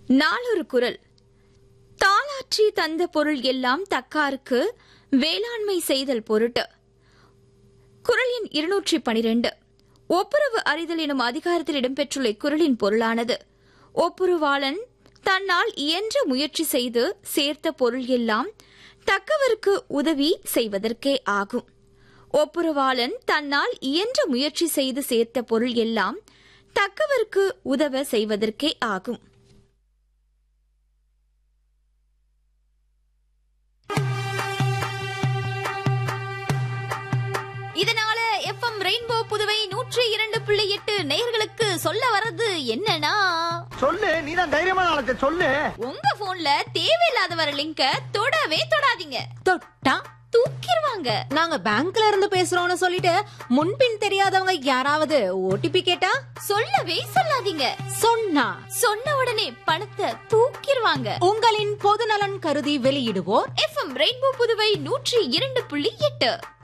நாளொரு குரல் தாளாற்றி தந்த பொருள் எல்லாம் தக்காருக்கு வேளாண்மை செய்தல் பொருட்டு குரல் எண் இருநூற்றி பனிரெண்டு ஒப்புரவு அறிதல் எனும் அதிகாரத்தில் இடம்பெற்றுள்ள இக்குறளின் பொருளானது ஒப்புரவாளன் தன்னால் இயன்ற முயற்சி செய்து சேர்த்த பொருள் எல்லாம் தக்கவருக்கு உதவி செய்வதற்கே ஆகும் ஒப்புரவாளன் தன்னால் இயன்ற முயற்சி செய்து சேர்த்த பொருள் எல்லாம் தக்கவருக்கு உதவ செய்வதற்கே ஆகும் இதனால எஃப்எம் ரெயின்போ புதுவை நூற்றி இரண்டு புள்ளி எட்டு நேயர்களுக்கு சொல்ல வர்றது என்னன்னா சொல்லு நீதான் தைரியமான ஆளத்தை சொல்லு உங்க போன்ல தேவையில்லாத வர லிங்க தொடவே தொடாதீங்க தொட்டா தூக்கிடுவாங்க நாங்க பேங்க்ல இருந்து பேசுறோம்னு சொல்லிட்டு முன்பின் தெரியாதவங்க யாராவது ஓடிபி கேட்டா சொல்லவே சொல்லாதீங்க சொன்னா சொன்ன உடனே பணத்தை தூக்கிடுவாங்க உங்களின் பொது நலன் கருதி வெளியிடுவோர் எஃப்எம் ரெயின்போ புதுவை நூற்றி இரண்டு புள்ளி எட்டு